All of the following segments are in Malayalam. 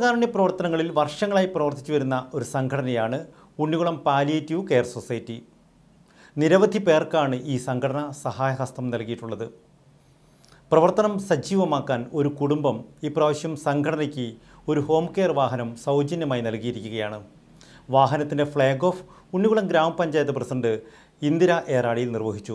ജീവകാരുണ്യ പ്രവർത്തനങ്ങളിൽ വർഷങ്ങളായി പ്രവർത്തിച്ചു വരുന്ന ഒരു സംഘടനയാണ് ഉണ്ണികുളം പാലിയേറ്റീവ് കെയർ സൊസൈറ്റി നിരവധി പേർക്കാണ് ഈ സംഘടന സഹായഹസ്തം നൽകിയിട്ടുള്ളത് പ്രവർത്തനം സജീവമാക്കാൻ ഒരു കുടുംബം ഇപ്രാവശ്യം സംഘടനയ്ക്ക് ഒരു ഹോം കെയർ വാഹനം സൗജന്യമായി നൽകിയിരിക്കുകയാണ് വാഹനത്തിൻ്റെ ഫ്ലാഗ് ഓഫ് ഉണ്ണികുളം ഗ്രാമപഞ്ചായത്ത് പ്രസിഡന്റ് ഇന്ദിര ഏറാടിയിൽ നിർവഹിച്ചു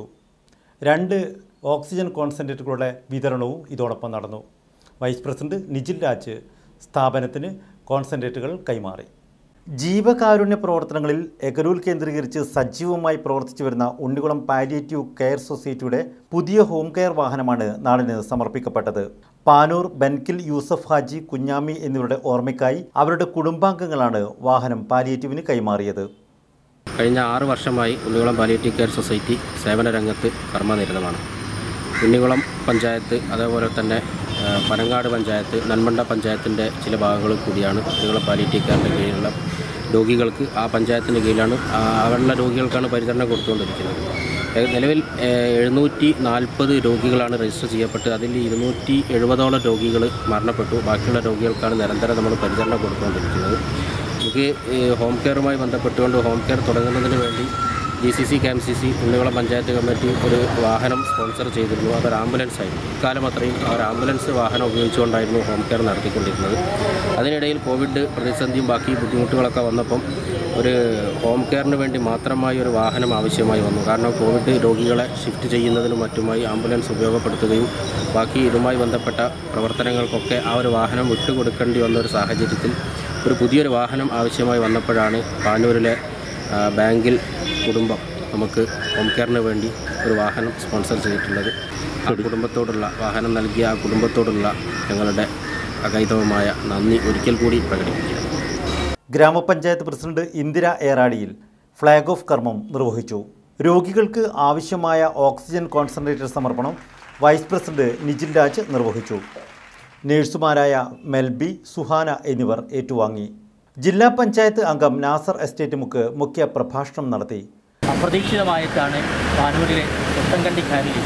രണ്ട് ഓക്സിജൻ കോൺസെൻട്രേറ്ററുകളുടെ വിതരണവും ഇതോടൊപ്പം നടന്നു വൈസ് പ്രസിഡന്റ് നിജിൽ രാജ് സ്ഥാപനത്തിന് കോൺസെൻട്രേറ്റുകൾ കൈമാറി ജീവകാരുണ്യ പ്രവർത്തനങ്ങളിൽ എഗരൂൽ കേന്ദ്രീകരിച്ച് സജീവമായി പ്രവർത്തിച്ചു വരുന്ന ഉണ്ണികുളം പാലിയേറ്റീവ് കെയർ സൊസൈറ്റിയുടെ പുതിയ ഹോം കെയർ വാഹനമാണ് നാടിന് സമർപ്പിക്കപ്പെട്ടത് പാനൂർ ബെൻകിൽ യൂസഫ് ഹാജി കുഞ്ഞാമി എന്നിവരുടെ ഓർമ്മയ്ക്കായി അവരുടെ കുടുംബാംഗങ്ങളാണ് വാഹനം പാലിയേറ്റീവിന് കൈമാറിയത് കഴിഞ്ഞ ആറ് വർഷമായി ഉണ്ണികുളം പാലിയേറ്റീവ് കെയർ സൊസൈറ്റി സേവന രംഗത്ത് കർമ്മനിരതമാണ് ഉണ്ണികുളം പഞ്ചായത്ത് അതേപോലെ തന്നെ ആ, പനങ്ങാട് പഞ്ചായത്ത് നന്മണ്ട പഞ്ചായത്തിൻ്റെ ചില ഭാഗങ്ങളിൽ കൂടിയാണ് ഉണ്ണികുളം പാലിയേറ്റീവ് കെയറിൻ്റെ കീഴിലുള്ള രോഗികൾക്ക് ആ പഞ്ചായത്തിൻ്റെ കീഴിലാണ് ആ, അവരുടെ രോഗികൾക്കാണ് പരിചരണം കൊടുത്തുകൊണ്ടിരിക്കുന്നത് ഏ- നിലവിൽ ഏ, എഴുന്നൂറ്റി നാൽപ്പത് രോഗികളാണ് രജിസ്റ്റർ ചെയ്യപ്പെട്ട് അതിൽ ഇരുന്നൂറ്റി എഴുപതോളം രോഗികൾ മരണപ്പെട്ടു ബാക്കിയുള്ള രോഗികൾക്കാണ് നിരന്തരം നമ്മൾ പരിചരണം കൊടുത്തുകൊണ്ടിരിക്കുന്നത് നമുക്ക് ഈ ഹോം കെയറുമായി ബന്ധപ്പെട്ടുകൊണ്ട് ഹോം കെയർ തുടങ്ങുന്നതിന് വേണ്ടി G C C K M C C Unnikulam panchayat committee ഒരു വാഹനം സ്പോൺസർ ചെയ്തിരുന്നു അതൊരു ആംബുലൻസ് ആയിരുന്നു ഇക്കാലം അത്രയും ആ ഒരു ആംബുലൻസ് വാഹനം ഉപയോഗിച്ചുകൊണ്ടായിരുന്നു ഹോം കെയർ നടത്തിക്കൊണ്ടിരുന്നത് അതിനിടയിൽ കോവിഡ് പ്രതിസന്ധിയും ബാക്കി ബുദ്ധിമുട്ടുകളൊക്കെ വന്നപ്പം ഒരു ഹോം കെയറിന് വേണ്ടി മാത്രമായി ഒരു വാഹനം ആവശ്യമായി വന്നു കാരണം കോവിഡ് രോഗികളെ ഷിഫ്റ്റ് ചെയ്യുന്നതിനും മറ്റുമായി ആംബുലൻസ് ഉപയോഗപ്പെടുത്തുകയും ബാക്കി ഇതുമായി ബന്ധപ്പെട്ട പ്രവർത്തനങ്ങൾക്കൊക്കെ ആ ഒരു വാഹനം വിട്ടുകൊടുക്കേണ്ടി വന്ന ഒരു സാഹചര്യത്തിൽ ഒരു പുതിയൊരു വാഹനം ആവശ്യമായി വന്നപ്പോഴാണ് പാനൂരിലെ ആ, ബാങ്കിൽ കുടുംബം നമുക്ക് ഹോം കെയറിന് വേണ്ടി ഒരു വാഹനം സ്പോൺസർ ചെയ്തിട്ടുള്ളത് ആ കുടുംബത്തോടുള്ള വാഹനം നൽകിയ ആ കുടുംബത്തോടുള്ള ഞങ്ങളുടെ അകൈതവമായ നന്ദി ഒരിക്കൽ കൂടി പ്രകടിപ്പിക്കുകയാണ് ഗ്രാമപഞ്ചായത്ത് president Indira Eradiyil flag off കർമ്മം നിർവഹിച്ചു രോഗികൾക്ക് ആവശ്യമായ ഓക്സിജൻ കോൺസെൻട്രേറ്റർ സമർപ്പണം വൈസ് പ്രസിഡന്റ് നിജിൽ രാജ് നിർവഹിച്ചു നഴ്സുമാരായ മെൽബി സുഹാന എന്നിവർ ഏറ്റുവാങ്ങി ജില്ലാ പഞ്ചായത്ത് അംഗം നാസർ എസ്റ്റേറ്റ് മുക്ക് മുഖ്യ പ്രഭാഷണം നടത്തി അപ്രതീക്ഷിതമായിട്ടാണ് പാനൂരിലെ കൊത്തങ്കണ്ടിക്കാരിൽ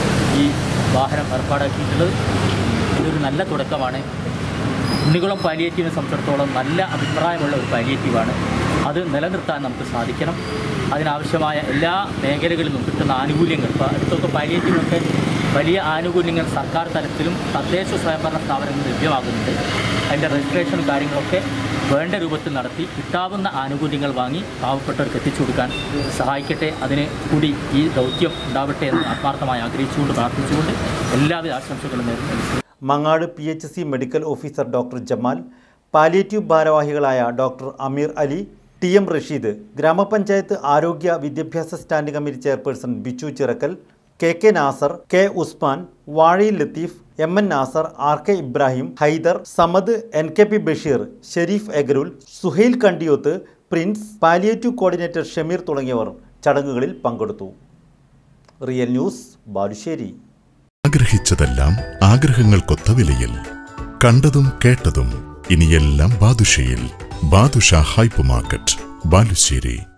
ഈ വാഹനം ഏർപ്പാടാക്കിയിട്ടുള്ളത് ഇതൊരു നല്ല തുടക്കമാണ് ഉണ്ണികുളം പാലിയേറ്റീവിനെ സംബന്ധിച്ചിടത്തോളം നല്ല അഭിപ്രായമുള്ള ഒരു പാലിയേറ്റീവാണ് അത് നിലനിർത്താൻ നമുക്ക് സാധിക്കണം അതിനാവശ്യമായ എല്ലാ മേഖലകളിൽ നിന്നും കിട്ടുന്ന ആനുകൂല്യങ്ങൾ ഇപ്പോൾ അടുത്തൊക്കെ പാലിയേറ്റീവിനൊക്കെ വലിയ ആനുകൂല്യങ്ങൾ സർക്കാർ തലത്തിലും തദ്ദേശ സ്വയംഭരണ സ്ഥാപനങ്ങളിൽ ലഭ്യമാകുന്നുണ്ട് അതിൻ്റെ രജിസ്ട്രേഷനും കാര്യങ്ങളൊക്കെ വേണ്ട രൂപത്തിൽ നടത്തി കിട്ടാവുന്ന ആനുകൂല്യങ്ങൾ വാങ്ങി പാവപ്പെട്ടവർക്ക് എത്തിച്ചു കൊടുക്കാൻ സഹായിക്കട്ടെ അതിന് കൂടി ഈ ദൗത്യം ഉണ്ടാവട്ടെ എന്ന് ആത്മാർത്ഥമായി ആഗ്രഹിച്ചുകൊണ്ട് പ്രാർത്ഥിച്ചുകൊണ്ട് എല്ലാവിധ ആശംസകളും നേരുന്നു Mangad P H C medical officer doctor Jamal palliative ഭാരവാഹികളായ doctor Ameer Ali T M Rasheed ഗ്രാമപഞ്ചായത്ത് ആരോഗ്യ വിദ്യാഭ്യാസ standing committee chairperson Bichu Chirakkal K K Nasar K Usman Vazhayil Latheef M N Nasar R K Ibrahim Haider Samad N K P Basheer Shareef എഗരുൽ Suhail Kandiyoth Prince palliative coordinator Shameer തുടങ്ങിയവർ ചടങ്ങുകളിൽ പങ്കെടുത്തു റിയൽ ന്യൂസ് ബാലുശ്ശേരി ആഗ്രഹിച്ചതെല്ലാം ആഗ്രഹങ്ങൾക്കൊത്ത വിലയിൽ കണ്ടതും കേട്ടതും ഇനിയെല്ലാം ബാദുഷയിൽ ബാദുഷ ഹൈപ്പർ മാർക്കറ്റ് ബാലുശ്ശേരി